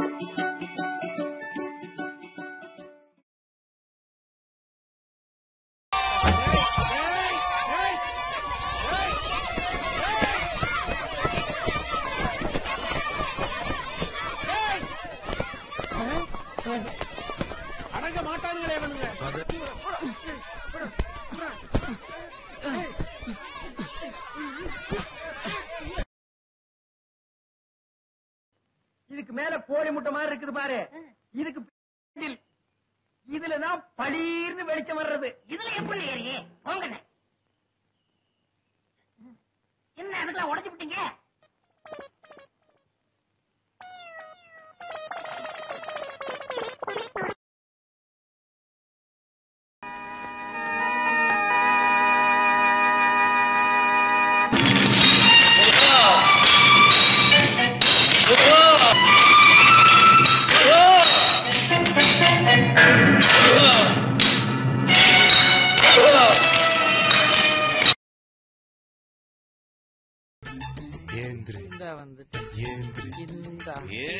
அடங்க மாட்டானுங்களே இவனுங்க இதுக்கு மேல கோழி முட்டை மாதிரி இருக்குது பாரு இதுக்கு பின்னில் இதுலதான் பளீர்னு வெளிச்சம் வர்றது இதுல எப்படி ஏறியே போங்கண்ணே என்ன அதுக்கெல்லாம் உடைச்சு விட்டீங்க ஏந்திரு இந்த வந்துட்டு ஏந்திரு இந்த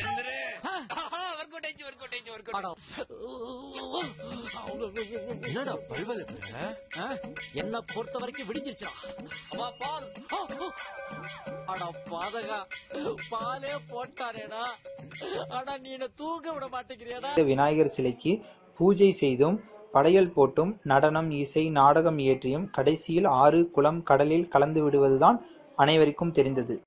என்னடா பல்வல ஆ, என்ன பொறுத்த வரைக்கும் விடிஞ்சிருச்சா பால் அட பாதகா பாலே போட்டாரேடா ஆனா நீ என்ன தூங்க விட மாட்டேங்கிறியடா இந்த விநாயகர் சிலைக்கு பூஜை செய்தும் படையல் போட்டும் நடனம் இசை நாடகம் இயற்றியும் கடைசியில் ஆறு குளம் கடலில் கலந்து விடுவதுதான் அனைவருக்கும் தெரிந்தது